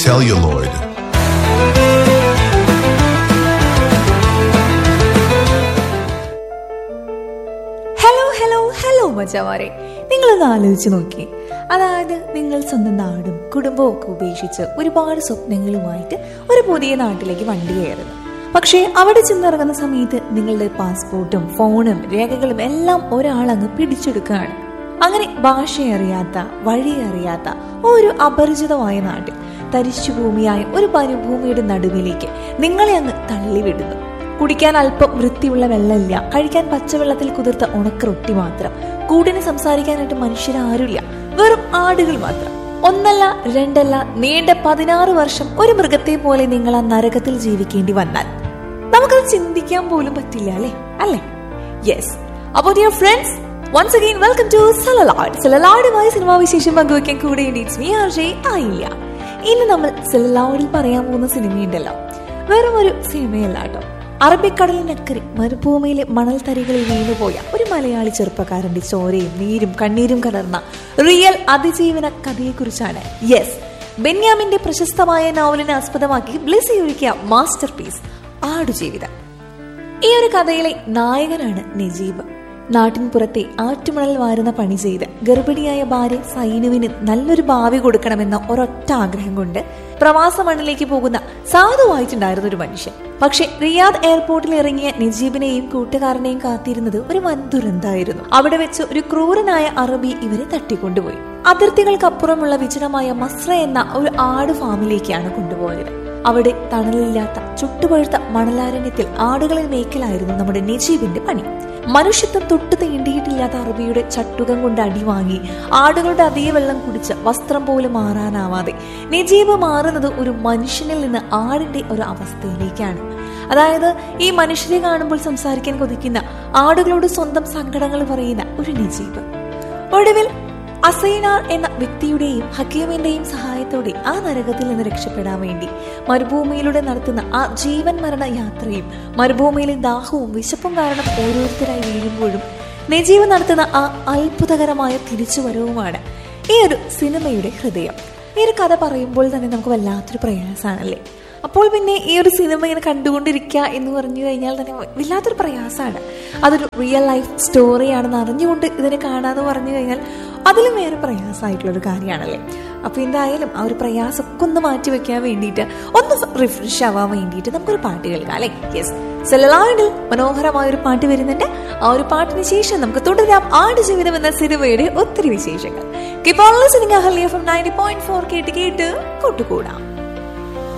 celluloid. Hello hello hello മച്ചാമാരെ നിങ്ങളൊന്ന് ആലോചിച്ച് നോക്കി അതായത് നിങ്ങൾ സ്വന്തം നാടും കുടുംബവും ഒക്കെ ഉപേക്ഷിച്ച് ഒരുപാട് സ്വപ്നങ്ങളുമായിട്ട് ഒരു പുതിയ നാട്ടിലേക്ക് വണ്ടി കയറുന്നു പക്ഷേ അവിടെ ചെന്നിറങ്ങുന്ന സമയത്ത് നിങ്ങളുടെ പാസ്പോർട്ടും ഫോണും രേഖകളും എല്ലാം ഒരാളങ്ങ് പിടിച്ചെടുക്കുകയാണ് അങ്ങനെ ഭാഷ അറിയാത്ത വഴി അറിയാത്ത ഒരു അപരിചിതമായ നാട്ടിൽ തരിശു ഭൂമിയായ ഒരു മരുഭൂമിയുടെ നടുവിലേക്ക് നിങ്ങളെ അങ്ങ് തള്ളിവിടുന്നു കുടിക്കാൻ അല്പം വൃത്തിയുള്ള വെള്ളമില്ല കഴിക്കാൻ പച്ചവെള്ളത്തിൽ കുതിർത്ത ഉണക്ക റൊട്ടി മാത്രം കൂടിന് സംസാരിക്കാനായിട്ട് മനുഷ്യരാരുമില്ല വെറും ആടുകൾ മാത്രം ഒന്നല്ല രണ്ടല്ല നീണ്ട പതിനാറ് വർഷം ഒരു മൃഗത്തെ പോലെ നിങ്ങൾ ആ നരകത്തിൽ ജീവിക്കേണ്ടി വന്നാൽ നമുക്കത് ചിന്തിക്കാൻ പോലും പറ്റില്ല അല്ലേ അല്ലേ യെസ് അപ്പോൾ dear friends once again welcome to സെലലാഡ് സെലലാഡുമായി സിനിമാ വിശേഷം പങ്കുവയ്ക്കാൻ കൂടെ ഇറ്റ്സ് മീ ആർ ജെ ആയില്ല ഇന്ന് നമ്മൾ സെലലാഡിൽ പറയാൻ പോകുന്ന സിനിമയുണ്ടല്ലോ വെറും ഒരു സിനിമയല്ല കേട്ടോ അറബിക്കടലിനക്കരെ മരുഭൂമിയിലെ മണൽ തരികളിൽ വീണുപോയ ഒരു മലയാളി ചെറുപ്പക്കാരന്റെ ചോരയും നീരും കണ്ണീരും കലർന്ന റിയൽ അതിജീവന കഥയെക്കുറിച്ചാണ് യെസ് ബെന്യാമിന്റെ പ്രശസ്തമായ നോവലിനെ ആസ്പദമാക്കി ബ്ലിസി ഒരുക്കിയ മാസ്റ്റർ പീസ് ആടുജീവിതം ഈ ഒരു കഥയിലെ നായകനാണ് നജീബ് നാട്ടിൻ പുറത്തെ ആറ്റുമണൽ വാരുന്ന പണി ചെയ്ത് ഗർഭിണിയായ ഭാര്യ സൈനുവിന് നല്ലൊരു ഭാവി കൊടുക്കണമെന്ന ഒരൊറ്റ ആഗ്രഹം കൊണ്ട് പ്രവാസ മണ്ണിലേക്ക് പോകുന്ന സാധുവായിട്ടുണ്ടായിരുന്ന ഒരു മനുഷ്യൻ പക്ഷെ റിയാദ് എയർപോർട്ടിൽ ഇറങ്ങിയ നജീബിനെയും കൂട്ടുകാരനെയും കാത്തിരുന്നത് ഒരു വൻ ദുരന്തമായിരുന്നു അവിടെ വെച്ച് ഒരു ക്രൂരനായ അറബി ഇവരെ തട്ടിക്കൊണ്ടുപോയി അതിർത്തികൾക്കപ്പുറമുള്ള വിജനമായ മസ്ര എന്ന ഒരു ആട് ഫാമിലേക്കാണ് കൊണ്ടുപോയത് അവിടെ തണലില്ലാത്ത ചുട്ടുപഴുത്ത മണലാരണ്യത്തിൽ ആടുകളെ മേക്കലായിരുന്നു നമ്മുടെ നജീബിന്റെ പണി മനുഷ്യത്വം തൊട്ട് തീണ്ടിയിട്ടില്ലാത്ത അറബിയുടെ ചട്ടുകം കൊണ്ട് അടി വാങ്ങി ആടുകളുടെ അതേ വെള്ളം കുടിച്ച് വസ്ത്രം പോലും മാറാനാവാതെ നജീബ് മാറുന്നത് ഒരു മനുഷ്യനിൽ നിന്ന് ആടിന്റെ ഒരു അവസ്ഥയിലേക്കാണ് അതായത് ഈ മനുഷ്യരെ കാണുമ്പോൾ സംസാരിക്കാൻ കൊതിക്കുന്ന ആടുകളോട് സ്വന്തം സങ്കടങ്ങൾ പറയുന്ന ഒരു നജീബ് ഒടുവിൽ അസൈനാർ എന്ന വ്യക്തിയുടെയും ഹക്കീമിന്റെയും സഹായത്തോടെ ആ നരകത്തിൽ നിന്ന് രക്ഷപ്പെടാൻ വേണ്ടി മരുഭൂമിയിലൂടെ നടത്തുന്ന ആ ജീവൻ മരണ യാത്രയും മരുഭൂമിയിലെ ദാഹവും വിശപ്പും കാരണം ഓരോരുത്തരായി വീഴുമ്പോഴും നജീവ് നടത്തുന്ന ആ അത്ഭുതകരമായ തിരിച്ചുവരവുമാണ് ഈ ഒരു സിനിമയുടെ ഹൃദയം ഈ ഒരു കഥ പറയുമ്പോൾ തന്നെ നമുക്ക് വല്ലാത്തൊരു പ്രയാസമാണല്ലേ അപ്പോൾ പിന്നെ ഈ ഒരു സിനിമ ഇങ്ങനെ കണ്ടുകൊണ്ടിരിക്കുക എന്ന് പറഞ്ഞു കഴിഞ്ഞാൽ തന്നെ വല്ലാത്തൊരു പ്രയാസമാണ് അതൊരു റിയൽ ലൈഫ് സ്റ്റോറിയാണെന്ന് അറിഞ്ഞുകൊണ്ട് ഇതിനെ കാണാന്ന് പറഞ്ഞു കഴിഞ്ഞാൽ അതിലും വേറെ പ്രയാസമായിട്ടുള്ളൊരു കാര്യമാണല്ലേ അപ്പോൾ എന്തായാലും ആ ഒരു പ്രയാസമൊക്കെ ഒന്ന് മാറ്റി വെക്കാൻ വേണ്ടിയിട്ട് ഒന്ന് റിഫ്രഷ് ആവാൻ വേണ്ടിയിട്ട് നമുക്കൊരു പാട്ട് കേൾക്കാം അല്ലേ യെസ് സെലലാഡിൽ മനോഹരമായ ഒരു പാട്ട് വരുന്നുണ്ട് ആ ഒരു പാട്ടിന് ശേഷം നമുക്ക് തുടരാം ആട് ജീവിതം എന്ന സിനിമയുടെ ഒത്തിരി വിശേഷങ്ങൾ കിപ്പോൾ listening Ahalya from ninety point four കേട്ട് കേട്ട് കൂട്ടുകൂടാം